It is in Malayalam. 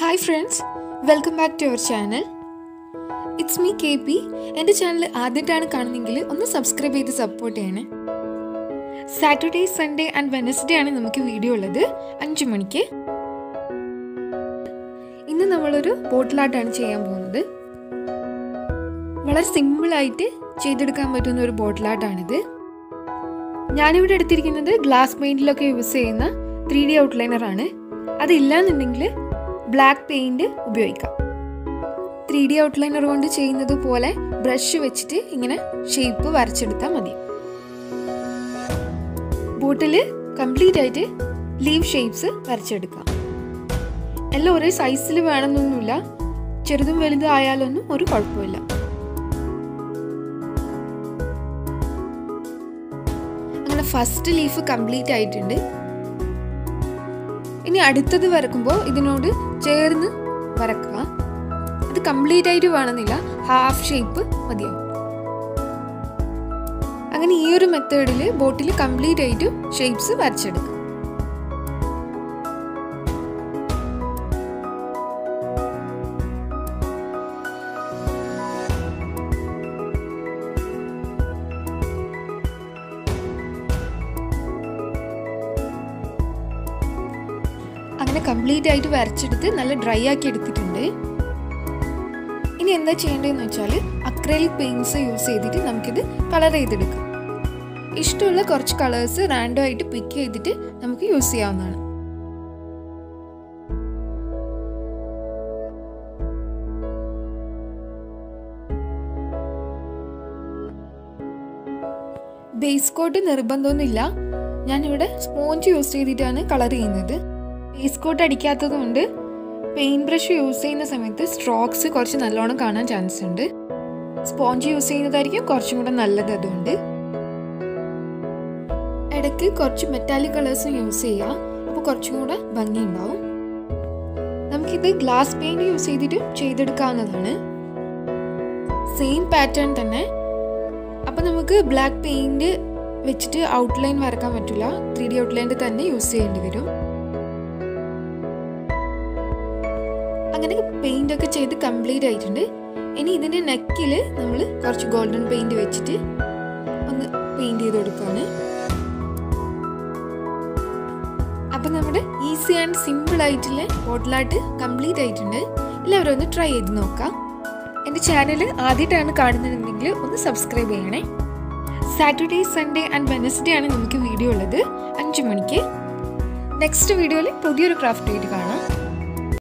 hi friends welcome back to our channel it's me K P എൻ്റെ ചാനൽ ആദ്യമായിട്ടാണ് കാണുന്നതെങ്കിൽ ഒന്ന് സബ്സ്ക്രൈബ് ചെയ്ത് സപ്പോർട്ട് ചെയ്യണേ സാറ്റർഡേ സൺഡേ ആൻഡ് വെനസ്ഡേ ആണ് നമുക്ക് വീഡിയോ ഉള്ളത് അഞ്ച് മണിക്ക് ഇന്ന് നമ്മളൊരു ബോട്ടിലാട്ടാണ് ചെയ്യാൻ പോകുന്നത് വളരെ സിമ്പിളായിട്ട് ചെയ്തെടുക്കാൻ പറ്റുന്ന ഒരു ബോട്ടിലാട്ടാണിത് ഞാനിവിടെ എടുത്തിരിക്കുന്നത് ഗ്ലാസ് പെയിൻറ്റിലൊക്കെ യൂസ് ചെയ്യുന്ന ത്രീ ഡി ഔട്ട്ലൈനറാണ് അതില്ലാന്നുണ്ടെങ്കിൽ ബ്ലാക്ക് പെയിൻറ് ഉപയോഗിക്കാം ത്രീ ഡി ഔട്ട്ലൈനർ കൊണ്ട് ചെയ്യുന്നത് പോലെ ബ്രഷ് വെച്ചിട്ട് ഇങ്ങനെ ഷേപ്പ് വരച്ചെടുത്താൽ മതി ബോട്ടിൽ കംപ്ലീറ്റ് ആയിട്ട് ലീവ് ഷേപ്സ് വരച്ചെടുക്കാം എല്ലാം ഒരേ സൈസിൽ വേണമെന്നൊന്നുമില്ല ചെറുതും വലുതും ആയാലൊന്നും ഒരു കുഴപ്പമില്ല അങ്ങനെ ഫസ്റ്റ് ലീഫ് കംപ്ലീറ്റ് ആയിട്ടുണ്ട് ഇനി അടുത്തത് വരക്കുമ്പോൾ ഇതിനോട് ചേർന്ന് വരക്കുക അത് കംപ്ലീറ്റ് ആയിട്ട് വേണമെന്നില്ല ഹാഫ് ഷേപ്പ് മതിയാവും അങ്ങനെ ഈ ഒരു മെത്തേഡിൽ ബോട്ടിൽ കംപ്ലീറ്റ് ആയിട്ട് ഷേപ്സ് വരച്ചെടുക്കാം അങ്ങനെ കംപ്ലീറ്റ് ആയിട്ട് വരച്ചെടുത്ത് നല്ല ഡ്രൈ ആക്കി എടുത്തിട്ടുണ്ട് ഇനി എന്താ ചെയ്യേണ്ടതെന്ന് വെച്ചാൽ അക്രലിക് പെയിൻറ്റ്സ് യൂസ് ചെയ്തിട്ട് നമുക്കിത് കളർ ചെയ്തെടുക്കാം ഇഷ്ടമുള്ള കുറച്ച് കളേഴ്സ് റാൻഡം ആയിട്ട് പിക്ക് ചെയ്തിട്ട് നമുക്ക് യൂസ് ചെയ്യാവുന്നതാണ് ബേസ് കോട്ട് നിർബന്ധമൊന്നുമില്ല ഞാനിവിടെ സ്പോഞ്ച് യൂസ് ചെയ്തിട്ടാണ് കളർ ചെയ്യുന്നത് ബേസ് കോട്ട് അടിക്കാത്തത് കൊണ്ട് പെയിൻറ് ബ്രഷ് യൂസ് ചെയ്യുന്ന സമയത്ത് സ്ട്രോക്സ് കുറച്ച് നല്ലോണം കാണാൻ ചാൻസ് ഉണ്ട് സ്പോഞ്ച് യൂസ് ചെയ്യുന്നതായിരിക്കും കുറച്ചും കൂടെ നല്ലത് അതുകൊണ്ട് ഇടയ്ക്ക് കുറച്ച് മെറ്റാലിക് കളേഴ്സും യൂസ് ചെയ്യുക അപ്പോൾ കുറച്ചും കൂടെ ഭംഗി ഉണ്ടാവും നമുക്കിത് ഗ്ലാസ് പെയിൻറ് യൂസ് ചെയ്തിട്ട് ചെയ്തെടുക്കാവുന്നതാണ് സെയിം പാറ്റേൺ തന്നെ അപ്പോൾ നമുക്ക് ബ്ലാക്ക് പെയിൻറ് വെച്ചിട്ട് ഔട്ട്ലൈൻ വരക്കാൻ പറ്റില്ല ത്രീ ഡി ഔട്ട്ലൈനിൽ തന്നെ യൂസ് ചെയ്യേണ്ടി വരും അങ്ങനെ പെയിന്റ് ഒക്കെ ചെയ്ത് കംപ്ലീറ്റ് ആയിട്ടുണ്ട് ഇനി ഇതിന്റെ നെക്കിൽ നമ്മൾ കുറച്ച് ഗോൾഡൻ പെയിന്റ് വെച്ചിട്ട് ഒന്ന് പെയിന്റ് ചെയ്ത് കൊടുക്കുകയാണ് അപ്പം നമ്മുടെ ഈസി ആൻഡ് സിമ്പിൾ ആയിട്ടുള്ള ബോട്ടിലായിട്ട് കംപ്ലീറ്റ് ആയിട്ടുണ്ട് എല്ലാവരും ഒന്ന് ട്രൈ ചെയ്ത് നോക്കാം എൻ്റെ ചാനൽ ആദ്യമായിട്ടാണ് കാണുന്നതെങ്കിൽ ഒന്ന് സബ്സ്ക്രൈബ് ചെയ്യണേ സാറ്റർഡേ സൺഡേ ആൻഡ് വെനസ്ഡേ ആണ് നമുക്ക് വീഡിയോ ഉള്ളത് അഞ്ച് മണിക്ക് നെക്സ്റ്റ് വീഡിയോയിൽ പുതിയൊരു ക്രാഫ്റ്റ് ആയിട്ട് കാണാം